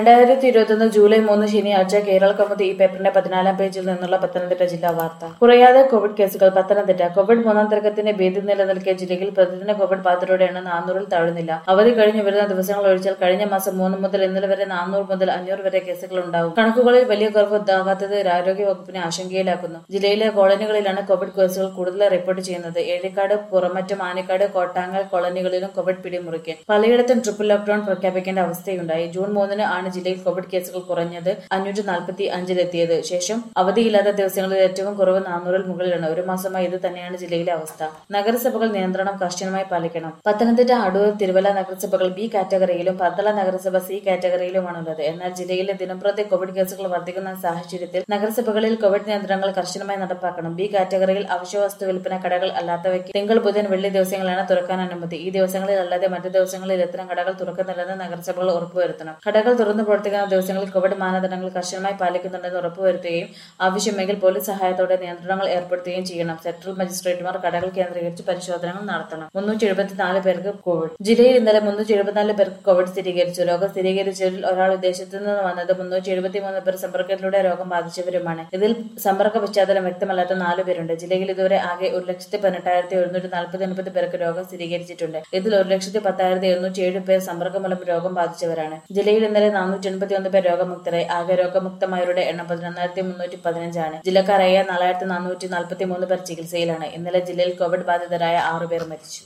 രണ്ടായിരത്തി ഇരുപത്തൊന്ന് ജൂലൈ മൂന്ന് ശനിയാഴ്ച കേരള കൗമുദി ഈ പേപ്പറിന്റെ പതിനാലാം പേജിൽ നിന്നുള്ള പത്തനംതിട്ട ജില്ലാ വാർത്ത കുറയാതെ കോവിഡ് കേസുകൾ പത്തനംതിട്ട കോവിഡ് മൂന്നാം തരംഗത്തിന്റെ ഭീതി നിലനിൽക്കിയ ജില്ലയിൽ പ്രതിദിന കോവിഡ് ബാധിതരുടെ എണ്ണം നാനൂറിൽ താഴുന്നില്ല അവധി കഴിഞ്ഞു വരുന്ന ദിവസങ്ങൾ ഒഴിച്ചാൽ കഴിഞ്ഞ മാസം മൂന്ന് മുതൽ ഇന്നലെ വരെ നാനൂറ് മുതൽ അഞ്ഞൂറ് വരെ കേസുകൾ ഉണ്ടാവും കണക്കുകളിൽ വലിയ കുറവ് ഉണ്ടാകാത്തത് ആരോഗ്യ വകുപ്പിനെ ആശങ്കയിലാക്കുന്നു ജില്ലയിലെ കോളനികളിലാണ് കോവിഡ് കേസുകൾ കൂടുതൽ റിപ്പോർട്ട് ചെയ്യുന്നത് ഏഴിക്കാട് പുറമറ്റം ആനിക്കാട് കോട്ടാങ്ങൽ കോളനികളിലും കോവിഡ് പിടിമുറുക്കി പലയിടത്തും ട്രിപ്പിൾ ലോക്ഡൌൺ പ്രഖ്യാപിക്കേണ്ട അവസ്ഥയുണ്ടായി ജൂൺ മൂന്നിന് ആണ് ജില്ലയിൽ കോവിഡ് കേസുകൾ കുറഞ്ഞത് അഞ്ഞൂറ്റി നാൽപ്പത്തി അഞ്ചിലെത്തിയത് ശേഷം അവധിയില്ലാത്ത ദിവസങ്ങളിൽ ഏറ്റവും കുറവ് നാനൂറിൽ മുകളിലാണ് ഒരു മാസമായി ഇത് തന്നെയാണ് ജില്ലയിലെ അവസ്ഥ നഗരസഭകൾ നിയന്ത്രണം കർശനമായി പാലിക്കണം പത്തനംതിട്ട അടൂർ തിരുവല്ല നഗരസഭകൾ ബി കാറ്റഗറിയിലും പന്തള നഗരസഭ സി കാറ്റഗറിയിലുമാണുള്ളത് എന്നാൽ ജില്ലയിലെ ദിനംപ്രതി കോവിഡ് കേസുകൾ വർദ്ധിക്കുന്ന സാഹചര്യത്തിൽ നഗരസഭകളിൽ കോവിഡ് നിയന്ത്രണങ്ങൾ കർശനമായി നടപ്പാക്കണം ബി കാറ്റഗറിയിൽ അവശ്യവസ്തു വിൽപ്പന കടകൾ അല്ലാത്തവയ്ക്ക് തിങ്കൾ ബുധൻ വെള്ളി ദിവസങ്ങളാണ് തുറക്കാൻ അനുമതി ഈ ദിവസങ്ങളിൽ അല്ലാതെ മറ്റു ദിവസങ്ങളിൽ ഇത്തരം കടകൾ തുറക്കുന്നില്ലെന്ന് നഗരസഭകൾ ഉറപ്പുവരുത്തണം കടകൾ തുറന്നു പ്രവർത്തിക്കുന്ന ദിവസങ്ങളിൽ കോവിഡ് മാനദണ്ഡങ്ങൾ കർശനമായി പാലിക്കുന്നുണ്ടെന്ന് ഉറപ്പുവരുത്തുകയും ആവശ്യമെങ്കിൽ പോലീസ് സഹായത്തോടെ നിയന്ത്രണങ്ങൾ ഏർപ്പെടുത്തുകയും ചെയ്യണം സെക്ടറൽ മജിസ്ട്രേറ്റുമാർ കടകൾ കേന്ദ്രീകരിച്ച് പരിശോധനകൾ നടത്തണം മുന്നൂറ്റി എഴുപത്തിനാല് പേർക്ക് കോവിഡ് ജില്ലയിൽ ഇന്നലെ മുന്നൂറ്റി എഴുപത്തിനാല് പേർക്ക് കോവിഡ് സ്ഥിരീകരിച്ചു രോഗം സ്ഥിരീകരിച്ചവരിൽ ഒരാൾ വിദേശത്തു നിന്ന് വന്നത് മുന്നൂറ്റി എഴുപത്തിമൂന്ന് പേർ സമ്പർക്കത്തിലൂടെ രോഗം ബാധിച്ചവരുമാണ് ഇതിൽ സമ്പർക്ക പശ്ചാത്തലം വ്യക്തമല്ലാത്ത നാല് പേരുണ്ട് ജില്ലയിൽ ഇതുവരെ ആകെ ഒരു ലക്ഷത്തി പതിനെട്ടായിരത്തി എഴുന്നൂറ്റി നാൽപ്പത്തി ഒൻപത് പേർക്ക് രോഗം സ്ഥിരീകരിച്ചിട്ടുണ്ട് ഇതിൽ ഒരു ലക്ഷത്തി പത്തായിരത്തി എഴുന്നൂറ്റി ഏഴ് പേർ സമ്പർക്കം മൂലം രോഗം ബാധിച്ചവരാണ് ജില്ലയിൽ ഇന്നലെ നാനൂറ്റി എൺപത്തി ഒന്ന് പേർ രോഗമുക്തരായി ആകെ രോഗമുക്തമായവരുടെ എണ്ണം പതിനൊന്നായിരത്തി മുന്നൂറ്റി പതിനഞ്ചാണ് ജില്ലക്കാരായ നാലായിരത്തി നാനൂറ്റി നാൽപ്പത്തി മൂന്ന് പേർ ചികിത്സയിലാണ് ഇന്നലെ ജില്ലയിൽ കോവിഡ് ബാധിതരായ ആറു പേർ മരിച്ചു